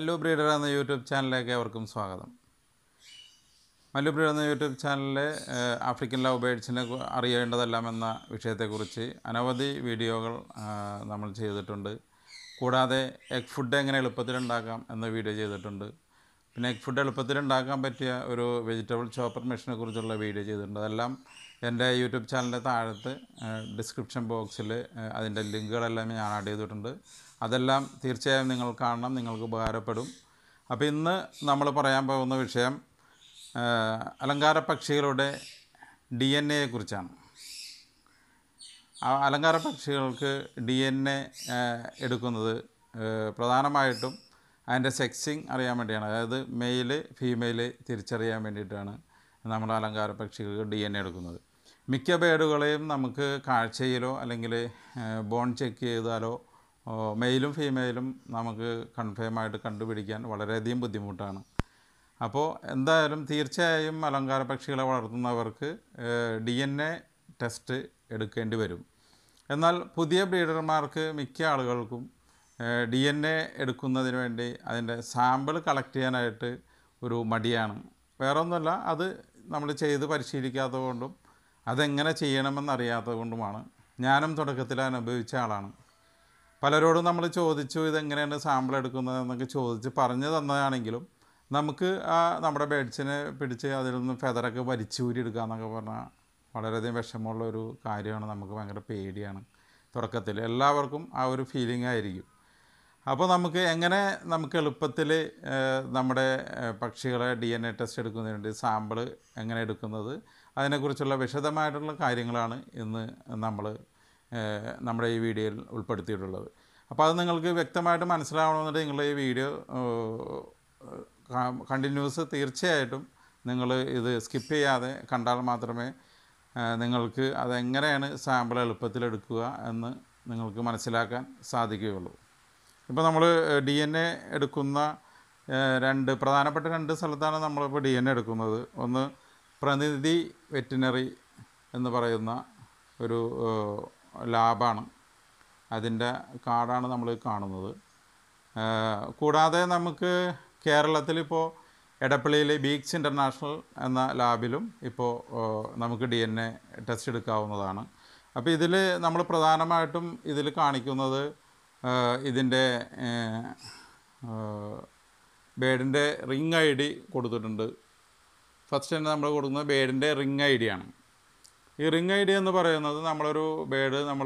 Mallu breeder എന്ന YouTube ചാനലിലേക്ക് അവർക്കും സ്വാഗതം മല്ലു ബ്രീഡർ എന്ന യൂട്യൂബ് ചാനലിലെ ഏഹ്, ആഫ്രിക്കൻ ലവ് ബേഡ്സിനെ കു- അറിയേണ്ടതെല്ലാം എന്ന വിഷയത്തെക്കുറിച്ച് അനവധി വീഡിയോകൾ ആ, നമ്മൾ ചെയ്തിട്ടുണ്ട് കൂടാതെ എഗ് ഫുഡ് എങ്ങനെ എളുപ്പത്തിൽ ഉണ്ടാക്കാം എന്ന വീഡിയോ ചെയ്തിട്ടുണ്ട് പിന്നെ എഗ് ഫുഡ് എളുപ്പത്തിൽ ഉണ്ടാക്കാൻ പറ്റിയ ഒരു വെജിറ്റബിൾ ചോപ്പർ മെഷീനെ കുറിച്ചുള്ള വീഡിയോ ചെയ്തിട്ടുണ്ട് അതെല്ലാം എൻ്റെ യൂട്യൂബ് ചാനലിൻ്റെ താഴത്ത് ഡിസ്ക്രിപ്ഷൻ ബോക്സിൽ അതിൻ്റെ ലിങ്കുകളെല്ലാം ഞാൻ ആഡ് ചെയ്തിട്ടുണ്ട് അതെല്ലാം തീർച്ചയായും നിങ്ങൾ കാണണം നിങ്ങൾക്ക് ഉപകാരപ്പെടും അപ്പോൾ ഇന്ന് നമ്മൾ പറയാൻ പോകുന്ന വിഷയം ആ, അലങ്കാര പക്ഷികളുടെ ഡി എൻ എയെക്കുറിച്ചാണ് ആ അലങ്കാര പക്ഷികൾക്ക് ഡി എൻ എ എടുക്കുന്നത് ആ, പ്രധാനമായിട്ടും അതിൻ്റെ സെക്സിങ് അറിയാൻ വേണ്ടിയാണ് അതായത് മെയിൽ ഫീമെയിൽ തിരിച്ചറിയാൻ വേണ്ടിയിട്ടാണ് നമ്മൾ അലങ്കാര പക്ഷികൾക്ക് ഡി എൻ എ എടുക്കുന്നത് മിക്ക ബേഡുകളെയും നമുക്ക് കാഴ്ചയിലോ അല്ലെങ്കിൽ ബോൺ ചെക്ക് ചെയ്താലോ ഓ, മെയിലും ഫീമെയിലും നമുക്ക് കൺഫേം ആയിട്ട് കണ്ടുപിടിക്കാൻ വളരെയധികം ബുദ്ധിമുട്ടാണ് അപ്പോൾ എന്തായാലും തീർച്ചയായും അലങ്കാര പക്ഷികളെ വളർത്തുന്നവർക്ക് ഡി എൻ എ ടെസ്റ്റ് എടുക്കേണ്ടി വരും എന്നാൽ പുതിയ ബ്രീഡർമാർക്ക് മിക്ക ആളുകൾക്കും ഡി എൻ എ എടുക്കുന്നതിന് വേണ്ടി അതിൻ്റെ സാമ്പിൾ കളക്ട് ചെയ്യാനായിട്ട് ഒരു മടിയാണ് വേറെ ഒന്നുമല്ല അത് നമ്മൾ ചെയ്ത് പരിശീലിക്കാത്തത് കൊണ്ടും അതെങ്ങനെ ചെയ്യണമെന്നറിയാത്തത് കൊണ്ടുമാണ് ഞാനും തുടക്കത്തിൽ അനുഭവിച്ച ആളാണ് പലരോടും നമ്മൾ ചോദിച്ചു ഇതെങ്ങനെയാണ് സാമ്പിൾ എടുക്കുന്നത് എന്നൊക്കെ ചോദിച്ച് പറഞ്ഞു തന്നതാണെങ്കിലും നമുക്ക് ആ നമ്മുടെ ബേഡ്സിനെ പിടിച്ച് അതിൽ നിന്ന് ഫെദറൊക്കെ വലിച്ചൂരി എടുക്കുക എന്നൊക്കെ പറഞ്ഞാൽ വളരെയധികം വിഷമമുള്ള ഒരു കാര്യമാണ് നമുക്ക് ഭയങ്കര പേടിയാണ് തുടക്കത്തിൽ എല്ലാവർക്കും ആ ഒരു ഫീലിംഗ് ആയിരിക്കും അപ്പോൾ നമുക്ക് എങ്ങനെ നമുക്ക് എളുപ്പത്തിൽ നമ്മുടെ ഏഹ്, പക്ഷികളെ ഡി എൻ എ ടെസ്റ്റ് എടുക്കുന്നതിന് വേണ്ടി സാമ്പിൾ എങ്ങനെ എടുക്കുന്നത് അതിനെക്കുറിച്ചുള്ള വിശദമായിട്ടുള്ള കാര്യങ്ങളാണ് ഇന്ന് നമ്മൾ ഏഹ്, നമ്മുടെ ഈ വീഡിയോയിൽ ഉൾപ്പെടുത്തിയിട്ടുള്ളത് അപ്പോൾ അത് നിങ്ങൾക്ക് വ്യക്തമായിട്ട് മനസ്സിലാവണമെന്നുണ്ടെങ്കിൽ നിങ്ങൾ ഈ വീഡിയോ കണ്ടിന്യൂസ് തീർച്ചയായിട്ടും നിങ്ങൾ ഇത് സ്കിപ്പ് ചെയ്യാതെ കണ്ടാൽ മാത്രമേ ആ, നിങ്ങൾക്ക് അതെങ്ങനെയാണ് സാമ്പിൾ എളുപ്പത്തിൽ എടുക്കുക എന്ന് നിങ്ങൾക്ക് മനസ്സിലാക്കാൻ സാധിക്കുകയുള്ളൂ ഇപ്പോൾ നമ്മൾ ഡി എൻ എ എടുക്കുന്ന ആ, രണ്ട് പ്രധാനപ്പെട്ട രണ്ട് സ്ഥലത്താണ് നമ്മളിപ്പോൾ ഡി എൻ എ എടുക്കുന്നത് ഒന്ന് പ്രതിനിധി വെറ്റിനറി എന്ന് പറയുന്ന ഒരു ലാബാണ് അതിൻ്റെ കാർഡാണ് നമ്മൾ കാണുന്നത് ആ, കൂടാതെ നമുക്ക് കേരളത്തിലിപ്പോൾ എടപ്പള്ളിയിലെ ബീക്സ് ഇൻ്റർനാഷണൽ എന്ന ലാബിലും ഇപ്പോൾ ആ, നമുക്ക് ഡി എൻ എ ടെസ്റ്റ് എടുക്കാവുന്നതാണ് അപ്പോൾ ഇതിൽ നമ്മൾ പ്രധാനമായിട്ടും ഇതിൽ കാണിക്കുന്നത് ആ, ഇതിൻ്റെ ബേഡിൻ്റെ റിങ് ഐ ഡി കൊടുത്തിട്ടുണ്ട് ഫസ്റ്റ് തന്നെ നമ്മൾ കൊടുക്കുന്നത് ബേഡിൻ്റെ റിങ് ഐ ഡി ആണ് ഈ റിങ് ഐ ഡി എന്ന് പറയുന്നത് നമ്മളൊരു ബേഡ് നമ്മൾ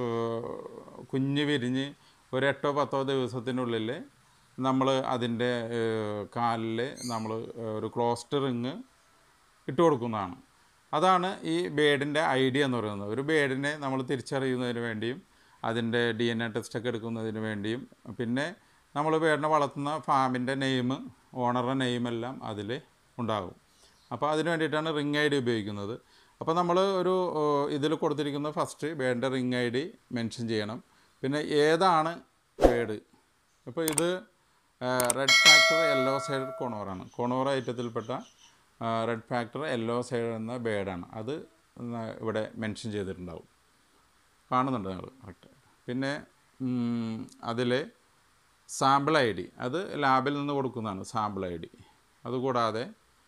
കുഞ്ഞ് വിരിഞ്ഞ് ഒരു എട്ടോ പത്തോ ദിവസത്തിനുള്ളിൽ നമ്മൾ അതിൻ്റെ കാലിൽ നമ്മൾ ഒരു ക്ലോസ്റ്റ് റിങ് ഇട്ട് കൊടുക്കുന്നതാണ് അതാണ് ഈ ബേഡിൻ്റെ ഐഡിയ എന്ന് പറയുന്നത് ഒരു ബേഡിനെ നമ്മൾ തിരിച്ചറിയുന്നതിന് വേണ്ടിയും അതിൻ്റെ ഡി എൻ എ ടെസ്റ്റൊക്കെ എടുക്കുന്നതിന് വേണ്ടിയും പിന്നെ നമ്മൾ ബേഡിനെ വളർത്തുന്ന ഫാമിൻ്റെ നെയിം ഓണറുടെ നെയിമെല്ലാം അതിൽ ഉണ്ടാകും അപ്പോൾ അതിന് വേണ്ടിയിട്ടാണ് റിങ് ഐ ഡി ഉപയോഗിക്കുന്നത് അപ്പോൾ നമ്മൾ ഒരു ഇതിൽ കൊടുത്തിരിക്കുന്ന ഫസ്റ്റ് ബേഡിൻ്റെ റിങ് ഐ ഡി മെൻഷൻ ചെയ്യണം പിന്നെ ഏതാണ് ബേഡ് ഇപ്പോൾ ഇത് റെഡ് ഫാക്ടർ യെല്ലോ സൈഡ് കൊണോറാണ് കൊണോറ ഐറ്റത്തിൽപ്പെട്ട റെഡ് ഫാക്ടർ യെല്ലോ സൈഡ് എന്ന ബേഡാണ് അത് ഇവിടെ മെൻഷൻ ചെയ്തിട്ടുണ്ടാവും കാണുന്നുണ്ട് നിങ്ങൾ കറക്റ്റ് പിന്നെ അതിൽ സാമ്പിൾ ഐ ഡി അത് ലാബിൽ നിന്ന് കൊടുക്കുന്നതാണ് സാമ്പിൾ ഐ ഡി അതുകൂടാതെ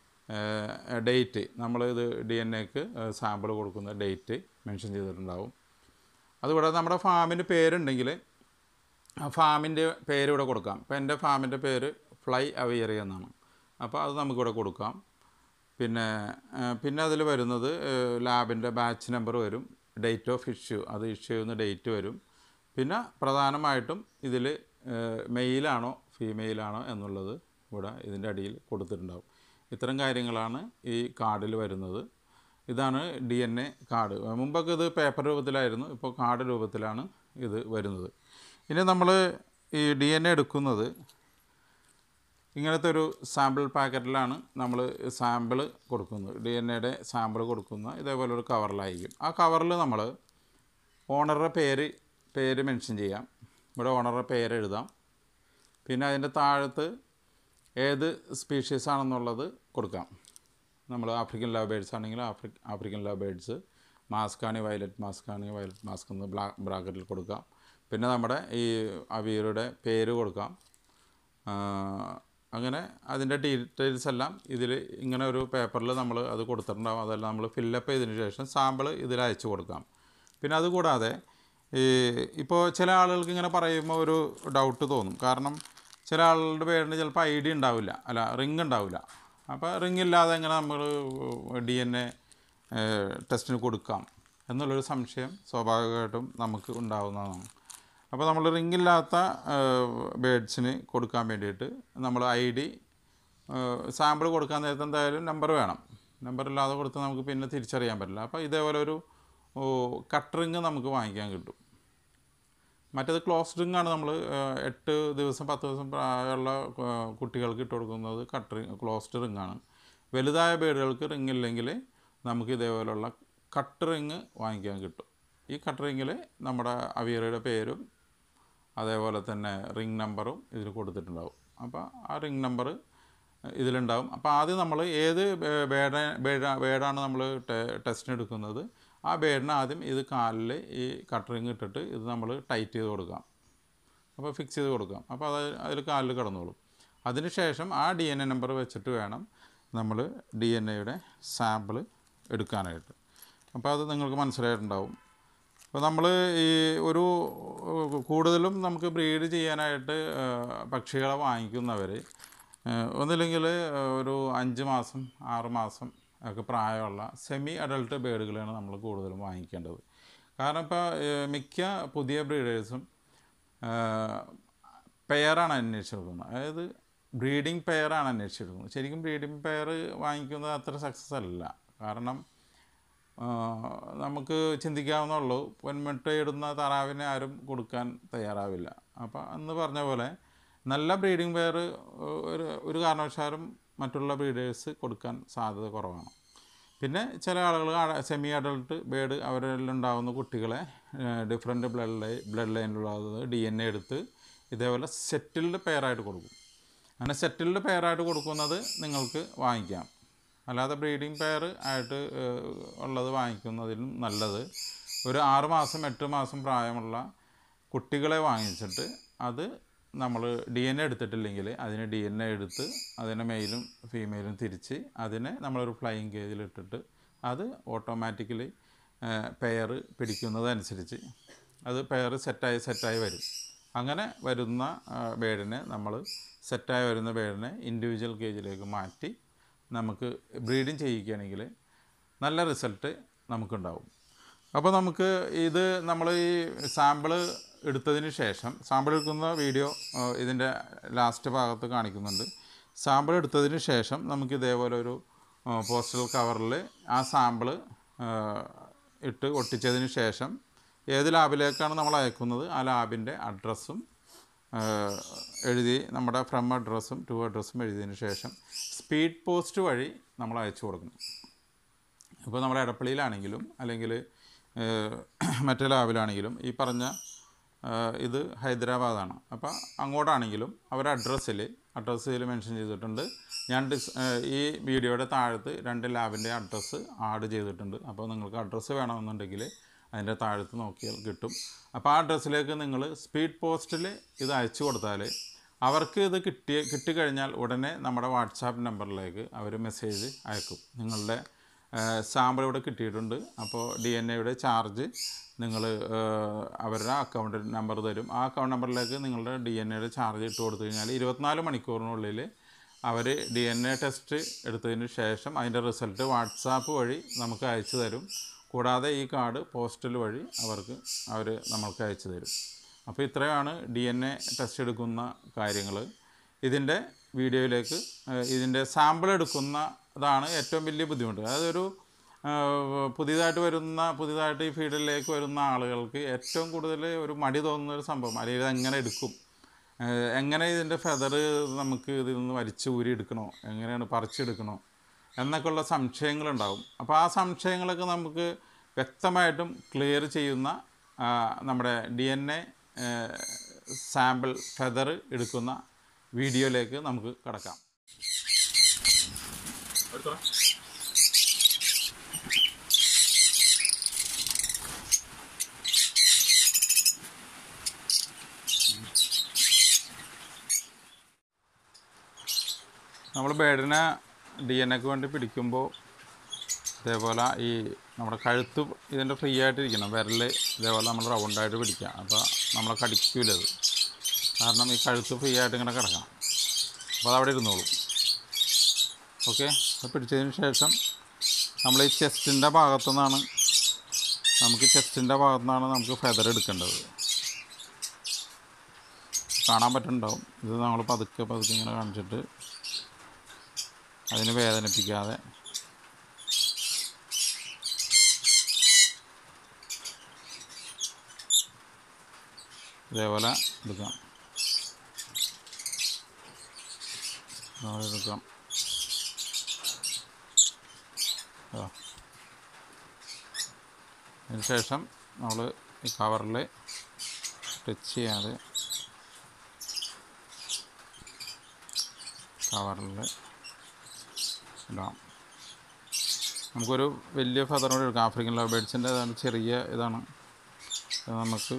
ഡേറ്റ് നമ്മളിത് ഡി എൻ എക്ക് സാമ്പിൾ കൊടുക്കുന്ന ഡേറ്റ് മെൻഷൻ ചെയ്തിട്ടുണ്ടാവും അതുകൂടാതെ നമ്മുടെ ഫാമിൻ്റെ പേരുണ്ടെങ്കിൽ ആ ഫാമിൻ്റെ പേര് ഇവിടെ കൊടുക്കാം ഇപ്പോൾ എൻ്റെ ഫാമിൻ്റെ പേര് ഫ്ലൈ അവിയറി എന്നാണ് അപ്പോൾ അത് നമുക്കിവിടെ കൊടുക്കാം പിന്നെ ആ, പിന്നെ അതിൽ വരുന്നത് ലാബിൻ്റെ ബാച്ച് നമ്പർ വരും ഡേറ്റ് ഓഫ് ഇഷ്യൂ അത് ഇഷ്യൂ ചെയ്യുന്ന ഡേറ്റ് വരും പിന്നെ പ്രധാനമായിട്ടും ഇതിൽ മെയിലാണോ ഫീമെയിലാണോ എന്നുള്ളത് ഇവിടെ ഇതിൻ്റെ അടിയിൽ കൊടുത്തിട്ടുണ്ടാവും ഇത്തരം കാര്യങ്ങളാണ് ഈ കാർഡിൽ വരുന്നത് ഇതാണ് ഡി എൻ എ കാർഡ് മുമ്പൊക്കെ ഇത് പേപ്പർ രൂപത്തിലായിരുന്നു ഇപ്പോൾ കാർഡ് രൂപത്തിലാണ് ഇത് വരുന്നത് ഇനി നമ്മൾ ഈ ഡി എൻ എ എടുക്കുന്നത് ഇങ്ങനത്തെ ഒരു സാമ്പിൾ പാക്കറ്റിലാണ് നമ്മൾ സാമ്പിൾ കൊടുക്കുന്നത് ഡി എൻ എയുടെ സാമ്പിൾ കൊടുക്കുന്ന ഇതേപോലെ ഒരു കവറിലായിരിക്കും ആ കവറിൽ നമ്മൾ ഓണറുടെ പേര് പേര് മെൻഷൻ ചെയ്യാം ഇവിടെ ഓണറുടെ പേര് എഴുതാം പിന്നെ അതിൻ്റെ താഴത്ത് ഏത് സ്പീഷീസ് ആണെന്നുള്ളത് കൊടുക്കാം നമ്മൾ ആഫ്രിക്കൻ ലവ് ബേഡ്സ് ആണെങ്കിൽ ആഫ്രി ആഫ്രിക്കൻ ലവ് ബേഡ്സ് മാസ്ക് ആണെങ്കിൽ വയലറ്റ് മാസ്ക് ആണെങ്കിൽ വയലറ്റ് മാസ്ക് എന്ന് ബ്ലാ ബ്രാക്കറ്റിൽ കൊടുക്കാം പിന്നെ നമ്മുടെ ഈ അവീരുടെ പേര് കൊടുക്കാം അങ്ങനെ അതിൻ്റെ ഡീറ്റെയിൽസ് എല്ലാം ഇതിൽ ഇങ്ങനെ ഒരു പേപ്പറിൽ നമ്മൾ അത് കൊടുത്തിട്ടുണ്ടാവും അതെല്ലാം നമ്മൾ ഫില്ലപ്പ് ചെയ്തതിന് ശേഷം സാമ്പിൾ ഇതിൽ അയച്ചു കൊടുക്കാം പിന്നെ അതുകൂടാതെ ഈ ഇപ്പോൾ ചില ആളുകൾക്ക് ഇങ്ങനെ പറയുമ്പോൾ ഒരു ഡൗട്ട് തോന്നും കാരണം ചില ആളുകളുടെ പേരിന് ചിലപ്പോൾ ഐ ഡി ഉണ്ടാവില്ല അല്ല റിങ് ഉണ്ടാവില്ല അപ്പോൾ റിങ് ഇല്ലാതെ എങ്ങനെ നമ്മൾ ഡി എൻ എ ടെസ്റ്റിന് കൊടുക്കാം എന്നുള്ളൊരു സംശയം സ്വാഭാവികമായിട്ടും നമുക്ക് ഉണ്ടാവുന്നതാണ് അപ്പോൾ നമ്മൾ റിങ് ഇല്ലാത്ത ബേഡ്സിന് കൊടുക്കാൻ വേണ്ടിയിട്ട് നമ്മൾ ഐ ഡി സാമ്പിൾ കൊടുക്കാൻ നേരത്തെ എന്തായാലും നമ്പർ വേണം നമ്പർ ഇല്ലാതെ കൊടുത്ത് നമുക്ക് പിന്നെ തിരിച്ചറിയാൻ പറ്റില്ല അപ്പോൾ ഇതേപോലെ ഒരു കട്ട് റിങ് നമുക്ക് വാങ്ങിക്കാൻ കിട്ടും മറ്റേത് ക്ലോസ് റിങ് ആണ് നമ്മൾ എട്ട് ദിവസം പത്ത് ദിവസം പ്രായമുള്ള ആ, കുട്ടികൾക്ക് ഇട്ട് കൊടുക്കുന്നത് കട്ട് റിങ് ക്ലോസ്ഡ് റിങ് ആണ് വലുതായ ബേഡുകൾക്ക് റിങ് ഇല്ലെങ്കിൽ നമുക്ക് ഇതേപോലുള്ള കട്ട് റിങ് വാങ്ങിക്കാൻ കിട്ടും ഈ കട്ട് റിങ്ങിൽ നമ്മുടെ അവിയറയുടെ പേരും അതേപോലെ തന്നെ റിംഗ് നമ്പറും ഇതിൽ കൊടുത്തിട്ടുണ്ടാവും അപ്പോൾ ആ റിംഗ് നമ്പർ ഇതിലുണ്ടാവും അപ്പോൾ ആദ്യം നമ്മൾ ഏത് ബേ- ബേഡ ബേഡ ബേഡാണ് നമ്മൾ ടെസ്റ്റിന് എടുക്കുന്നത് ആ ബേഡിന് ആദ്യം ഇത് കാലിൽ ഈ കട്ടറിങ് ഇട്ടിട്ട് ഇത് നമ്മൾ ടൈറ്റ് ചെയ്ത് കൊടുക്കാം അപ്പോൾ ഫിക്സ് ചെയ്ത് കൊടുക്കാം അപ്പോൾ അത് അതിൽ കാലിൽ കിടന്നോളും അതിനുശേഷം ആ ഡി എൻ എ നമ്പർ വെച്ചിട്ട് വേണം നമ്മൾ ഡി എൻ എയുടെ സാമ്പിൾ എടുക്കാനായിട്ട് അപ്പോൾ അത് നിങ്ങൾക്ക് മനസ്സിലായിട്ടുണ്ടാവും അപ്പോൾ നമ്മൾ ഈ ഒരു ഏഹ്, കൂടുതലും നമുക്ക് ബ്രീഡ് ചെയ്യാനായിട്ട് ഏഹ്, പക്ഷികളെ വാങ്ങിക്കുന്നവർ ഒന്നില്ലെങ്കിൽ ഒരു അഞ്ച് മാസം ആറ് മാസം ഒക്കെ പ്രായമുള്ള സെമി അഡൾട്ട് ബേഡുകളാണ് നമ്മൾ കൂടുതലും വാങ്ങിക്കേണ്ടത് കാരണം ഇപ്പോൾ ഏഹ്, മിക്ക പുതിയ ബ്രീഡേഴ്സും പെയറാണ് അന്വേഷിച്ചെടുക്കുന്നത് അതായത് ബ്രീഡിംഗ് പെയറാണ് അന്വേഷിച്ചെടുക്കുന്നത് ശരിക്കും ബ്രീഡിംഗ് പെയർ വാങ്ങിക്കുന്നത് അത്ര സക്സസ് അല്ല കാരണം ആ, നമുക്ക് ചിന്തിക്കാവുന്നുള്ളൂ പൊന്മുട്ടയിടുന്ന താറാവിനെ ആരും കൊടുക്കാൻ തയ്യാറാവില്ല അപ്പോൾ അന്ന് പറഞ്ഞ പോലെ നല്ല ബ്രീഡിംഗ് പെയർ ഒരു ഒരു കാരണവശാലും മറ്റുള്ള ബ്രീഡേഴ്സ് കൊടുക്കാൻ സാധ്യത കുറവാണ് പിന്നെ ചില ആളുകൾ സെമി അഡൾട്ട് ബേഡ് അവരിലുണ്ടാകുന്ന കുട്ടികളെ ഡിഫറെൻറ്റ് ബ്ലഡ് ലൈൻ ബ്ലഡ് ലൈനിലുള്ളത് ഡി എൻ എ എടുത്ത് ഇതേപോലെ സെറ്റിൽഡ് പെയറായിട്ട് കൊടുക്കും അങ്ങനെ സെറ്റിൽഡ് പെയറായിട്ട് കൊടുക്കുന്നത് നിങ്ങൾക്ക് വാങ്ങിക്കാം അല്ലാതെ ബ്രീഡിംഗ് പെയർ ആയിട്ട് ഏഹ്, ഉള്ളത് വാങ്ങിക്കുന്നതിലും നല്ലത് ഒരു ആറ് മാസം എട്ട് മാസം പ്രായമുള്ള കുട്ടികളെ വാങ്ങിച്ചിട്ട് അത് നമ്മൾ ഡി എൻ എ എടുത്തിട്ടില്ലെങ്കിൽ അതിന് ഡി എൻ എ എടുത്ത് അതിനെ മെയിലും ഫീമെയിലും തിരിച്ച് അതിനെ നമ്മളൊരു ഫ്ലൈയിങ് കേജിലിട്ടിട്ട് അത് ഓട്ടോമാറ്റിക്കലി പെയർ പിടിക്കുന്നതനുസരിച്ച് അത് പെയർ സെറ്റായി സെറ്റായി വരും അങ്ങനെ വരുന്ന ബേഡിനെ നമ്മൾ സെറ്റായി വരുന്ന ബേഡിനെ ഇൻഡിവിജ്വൽ കേജിലേക്ക് മാറ്റി നമുക്ക് ബ്രീഡിങ് ചെയ്യിക്കുകയാണെങ്കിൽ നല്ല റിസൾട്ട് നമുക്കുണ്ടാവും അപ്പോൾ നമുക്ക് ഇത് നമ്മൾ ഈ സാമ്പിള് എടുത്തതിന് ശേഷം സാമ്പിൾ എടുക്കുന്ന വീഡിയോ ഇതിൻ്റെ ലാസ്റ്റ് ഭാഗത്ത് കാണിക്കുന്നുണ്ട് സാമ്പിൾ എടുത്തതിന് ശേഷം നമുക്ക് ഇതേപോലെ ഒരു പോസ്റ്റൽ കവറിൽ ആ സാമ്പിള് ഇട്ട് ഒട്ടിച്ചതിന് ശേഷം ഏത് ലാബിലേക്കാണ് നമ്മൾ അയക്കുന്നത് ആ ലാബിൻ്റെ അഡ്രസ്സും ഏഹ് എഴുതി നമ്മുടെ ഫ്രം അഡ്രസ്സും ടു അഡ്രസ്സും എഴുതിയതിന് ശേഷം സ്പീഡ് പോസ്റ്റ് വഴി നമ്മൾ അയച്ചു കൊടുക്കണം ഇപ്പോൾ നമ്മുടെ എടപ്പള്ളിയിലാണെങ്കിലും അല്ലെങ്കിൽ ഏഹ്, മറ്റേ ലാബിലാണെങ്കിലും ഈ പറഞ്ഞ ഏഹ്, ഇത് ഹൈദരാബാദാണ് അപ്പോൾ അങ്ങോട്ടാണെങ്കിലും അവരുടെ അഡ്രസ്സിൽ അഡ്രസ്സിൽ മെൻഷൻ ചെയ്തിട്ടുണ്ട് ഞാൻ ഡിസ് ഏഹ്, ഈ വീഡിയോയുടെ താഴത്ത് രണ്ട് ലാബിൻ്റെ അഡ്രസ്സ് ആഡ് ചെയ്തിട്ടുണ്ട് അപ്പോൾ നിങ്ങൾക്ക് അഡ്രസ്സ് വേണമെന്നുണ്ടെങ്കിൽ അതിൻ്റെ താഴത്ത് നോക്കിയാൽ കിട്ടും അപ്പോൾ ആ അഡ്രസ്സിലേക്ക് നിങ്ങൾ സ്പീഡ് പോസ്റ്റിൽ ഇത് അയച്ചു കൊടുത്താൽ അവർക്ക് ഇത് കിട്ടിയ കിട്ടിക്കഴിഞ്ഞാൽ ഉടനെ നമ്മുടെ വാട്സാപ്പ് നമ്പറിലേക്ക് അവർ മെസ്സേജ് അയക്കും നിങ്ങളുടെ സാമ്പിൾ ഇവിടെ കിട്ടിയിട്ടുണ്ട് അപ്പോൾ ഡി എൻ എയുടെ ചാർജ് നിങ്ങൾ അവരുടെ അക്കൗണ്ട് നമ്പർ തരും ആ അക്കൗണ്ട് നമ്പറിലേക്ക് നിങ്ങളുടെ ഡി എൻ എയുടെ ചാർജ് ഇട്ട് കൊടുത്തു കഴിഞ്ഞാൽ ഇരുപത്തിനാല് മണിക്കൂറിനുള്ളിൽ അവർ ഡി എൻ എ ടെസ്റ്റ് എടുത്തതിന് ശേഷം അതിൻ്റെ റിസൾട്ട് വാട്സാപ്പ് വഴി നമുക്ക് അയച്ചു തരും കൂടാതെ ഈ കാർഡ് പോസ്റ്റൽ വഴി അവർക്ക് അവർ നമ്മൾക്ക് അയച്ചു തരും അപ്പോൾ ഇത്രയാണ് ഡി എൻ എ ടെസ്റ്റ് എടുക്കുന്ന കാര്യങ്ങൾ ഇതിൻ്റെ വീഡിയോയിലേക്ക് ഏഹ്, ഇതിൻ്റെ സാമ്പിൾ എടുക്കുന്നതാണ് ഏറ്റവും വലിയ ബുദ്ധിമുട്ട് അതായത് ഒരു ഏഹ്, പുതിയതായിട്ട് വരുന്ന പുതിയതായിട്ട് ഈ ഫീൽഡിലേക്ക് വരുന്ന ആളുകൾക്ക് ഏറ്റവും കൂടുതൽ ഒരു മടി തോന്നുന്ന ഒരു സംഭവം അല്ലെങ്കിൽ ഇത് എങ്ങനെ എടുക്കും ഏഹ്, എങ്ങനെ ഇതിൻ്റെ ഫെദർ നമുക്ക് ഇതിൽ നിന്ന് വലിച്ച് ഊരി എടുക്കണോ എങ്ങനെയാണ് പറിച്ചെടുക്കണോ എന്നൊക്കെയുള്ള സംശയങ്ങളുണ്ടാവും അപ്പോൾ ആ സംശയങ്ങളൊക്കെ നമുക്ക് വ്യക്തമായിട്ടും ക്ലിയർ ചെയ്യുന്ന ആ, നമ്മുടെ D N A sample feather എടുക്കുന്ന വീഡിയോയിലേക്ക് നമുക്ക് കടക്കാം നമ്മൾ ബേഡിനെ ഡി എൻ എക്ക് വേണ്ടി പിടിക്കുമ്പോൾ ഇതേപോലെ ഈ നമ്മുടെ കഴുത്ത് ഇതിൻ്റെ ഫ്രീ ആയിട്ടിരിക്കണം വിരൽ ഇതേപോലെ നമ്മൾ റൗണ്ടായിട്ട് പിടിക്കുക അപ്പോൾ നമ്മളെ കടിക്കൂല അത് കാരണം ഈ കഴുത്ത് ഫ്രീ ആയിട്ട് ഇങ്ങനെ കിടക്കണം അപ്പോൾ അതവിടെ ഇരുന്നോളും ഓക്കെ അത് പിടിച്ചതിന് ശേഷം നമ്മൾ ഈ ചെസ്റ്റിൻ്റെ ഭാഗത്തു നിന്നാണ് നമുക്ക് ചെസ്റ്റിൻ്റെ ഭാഗത്തു നിന്നാണ് നമുക്ക് ഫെദർ എടുക്കേണ്ടത് കാണാൻ പറ്റുന്നുണ്ടാവും ഇത് നമ്മൾ പതുക്കെ പതുക്കെ ഇങ്ങനെ കാണിച്ചിട്ട് അതിന് വേദനിപ്പിക്കാതെ ഇതേപോലെ എടുക്കാം ഇതേപോലെ എടുക്കാം ആ. അതിന് ശേഷം നമ്മൾ ഈ കവറിൽ ടച്ച് ചെയ്യാതെ കവറിൽ ഇടാം നമുക്കൊരു വലിയ ഫെദർ കൂടെ എടുക്കാം ആഫ്രിക്കൻ ലവ് ബേഡ്സിൻ്റെ ഏതാണ് ചെറിയ ഇതാണ് ഇത് നമുക്ക്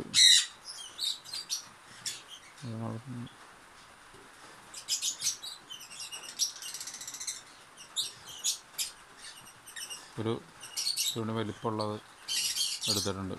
ഒരു തുണി വലിപ്പമുള്ളത് എടുത്തിട്ടുണ്ട്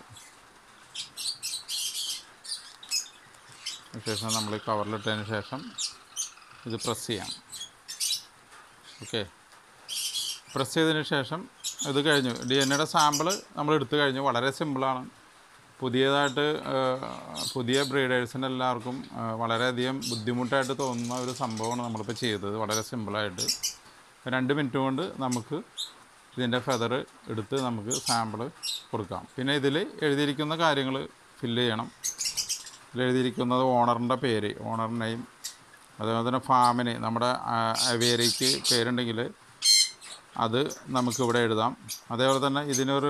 ശേഷം നമ്മൾ ഈ കവറിലിട്ടതിന് ശേഷം ഇത് പ്രസ് ചെയ്യാം ഓക്കെ പ്രസ് ചെയ്തതിന് ശേഷം ഇത് കഴിഞ്ഞു ഡി എൻ എയുടെ സാമ്പിൾ നമ്മൾ എടുത്തു കഴിഞ്ഞു വളരെ സിമ്പിളാണ് പുതിയതായിട്ട് ആ, പുതിയ ബ്രീഡേഴ്സിന് എല്ലാവർക്കും ആ, വളരെയധികം ബുദ്ധിമുട്ടായിട്ട് തോന്നുന്ന ഒരു സംഭവമാണ് നമ്മളിപ്പോൾ ചെയ്തത് വളരെ സിമ്പിളായിട്ട് രണ്ട് മിനിറ്റ് കൊണ്ട് നമുക്ക് ഇതിൻ്റെ ഫെദർ എടുത്ത് നമുക്ക് സാമ്പിൾ കൊടുക്കാം പിന്നെ ഇതിൽ എഴുതിയിരിക്കുന്ന കാര്യങ്ങൾ ഫില്ല് ചെയ്യണം ഇതിൽ എഴുതിയിരിക്കുന്നത് ഓണറിൻ്റെ പേര് ഓണർ നെയിം അതേപോലെ തന്നെ ഫാമിന് നമ്മുടെ അവേരിക്ക് പേരുണ്ടെങ്കിൽ അത് നമുക്കിവിടെ എഴുതാം അതേപോലെ തന്നെ ഇതിനൊരു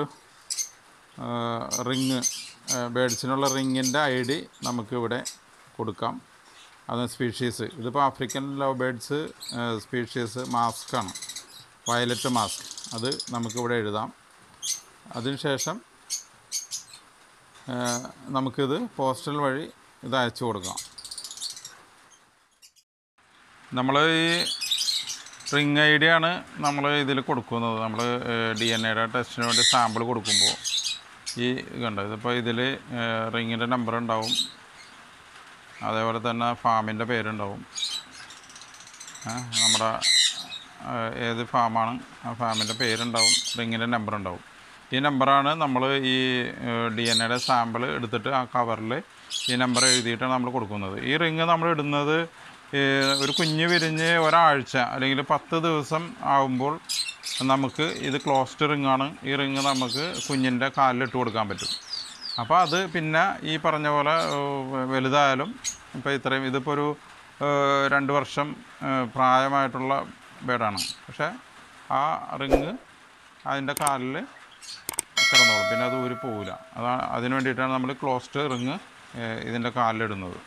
റിങ് ബേഡ്സിനുള്ള റിങ്ങിൻ്റെ ഐ ഡി നമുക്കിവിടെ കൊടുക്കാം അത് സ്പീഷീസ് ഇതിപ്പോൾ ആഫ്രിക്കൻ ലവ് ബേഡ്സ് സ്പീഷീസ് മാസ്കാണ് വയലറ്റ് മാസ്ക് അത് നമുക്കിവിടെ എഴുതാം അതിനുശേഷം ആ, നമുക്കിത് പോസ്റ്റൽ വഴി ഇത് അയച്ചു കൊടുക്കാം നമ്മൾ ഈ റിങ് ഐ ഡി ആണ് നമ്മൾ ഇതിൽ കൊടുക്കുന്നത് നമ്മൾ ഡി എൻ എയുടെ ടെസ്റ്റിന് വേണ്ടി സാമ്പിൾ കൊടുക്കുമ്പോൾ ഈ കണ്ടോ ഇതിപ്പോൾ ഇതിൽ റിങ്ങിൻ്റെ നമ്പർ ഉണ്ടാവും അതേപോലെ തന്നെ ഫാമിൻ്റെ പേരുണ്ടാവും ഏ, നമ്മുടെ ആ, ഏത് ഫാമാണ് ആ ഫാമിൻ്റെ പേരുണ്ടാവും റിങ്ങിൻ്റെ നമ്പർ ഉണ്ടാവും ഈ നമ്പറാണ് നമ്മൾ ഈ ഡി എൻ എയുടെ സാമ്പിൾ എടുത്തിട്ട് ആ കവറിൽ ഈ നമ്പർ എഴുതിയിട്ടാണ് നമ്മൾ കൊടുക്കുന്നത് ഈ റിങ് നമ്മൾ ഇടുന്നത് ഈ ഒരു കുഞ്ഞ് വിരിഞ്ഞ് ഒരാഴ്ച അല്ലെങ്കിൽ പത്ത് ദിവസം ആകുമ്പോൾ നമുക്ക് ഇത് ക്ലോസ്ഡ് റിങ്ങാണ് ഈ റിങ് നമുക്ക് കുഞ്ഞിൻ്റെ കാലിലിട്ട് കൊടുക്കാൻ പറ്റും അപ്പോൾ അത് പിന്നെ ഈ പറഞ്ഞ പോലെ ഏഹ്, വലുതായാലും ഇപ്പോൾ ഇത്രയും ഇതിപ്പോൾ ഒരു ഏഹ്, രണ്ട് വർഷം ഏഹ്, പ്രായമായിട്ടുള്ള ബേഡാണ് പക്ഷേ ആ റിങ് അതിൻ്റെ കാലിൽ കിടന്നോളും പിന്നെ അത് ഊരി പോവില്ല അതാണ് അതിന് വേണ്ടിയിട്ടാണ് നമ്മൾ ക്ലോസ്ഡ് റിങ് ഇതിൻ്റെ കാലിലിടുന്നത്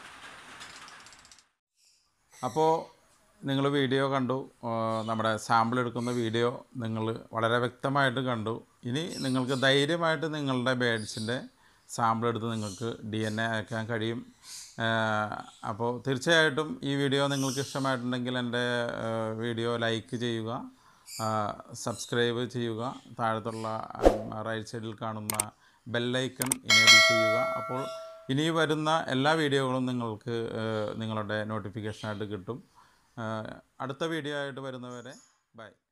അപ്പോൾ നിങ്ങൾ വീഡിയോ കണ്ടു ആ, നമ്മുടെ സാമ്പിൾ എടുക്കുന്ന വീഡിയോ നിങ്ങൾ വളരെ വ്യക്തമായിട്ട് കണ്ടു ഇനി നിങ്ങൾക്ക് ധൈര്യമായിട്ട് നിങ്ങളുടെ ബേഡ്സിൻ്റെ സാമ്പിൾ എടുത്ത് നിങ്ങൾക്ക് ഡി എൻ എ അയക്കാൻ കഴിയും ആ, അപ്പോൾ തീർച്ചയായിട്ടും ഈ വീഡിയോ നിങ്ങൾക്ക് ഇഷ്ടമായിട്ടുണ്ടെങ്കിൽ എൻ്റെ ആ, വീഡിയോ ലൈക്ക് ചെയ്യുക ആ, സബ്സ്ക്രൈബ് ചെയ്യുക താഴത്തുള്ള റൈറ്റ് സൈഡിൽ കാണുന്ന ബെല്ലൈക്കൺ ഇനേബിൾ ചെയ്യുക അപ്പോൾ ഇനി വരുന്ന എല്ലാ വീഡിയോകളും നിങ്ങൾക്ക് ആ, നിങ്ങളുടെ നോട്ടിഫിക്കേഷനായിട്ട് കിട്ടും ആ, അടുത്ത വീഡിയോ ആയിട്ട് വരുന്നവരെ ബൈ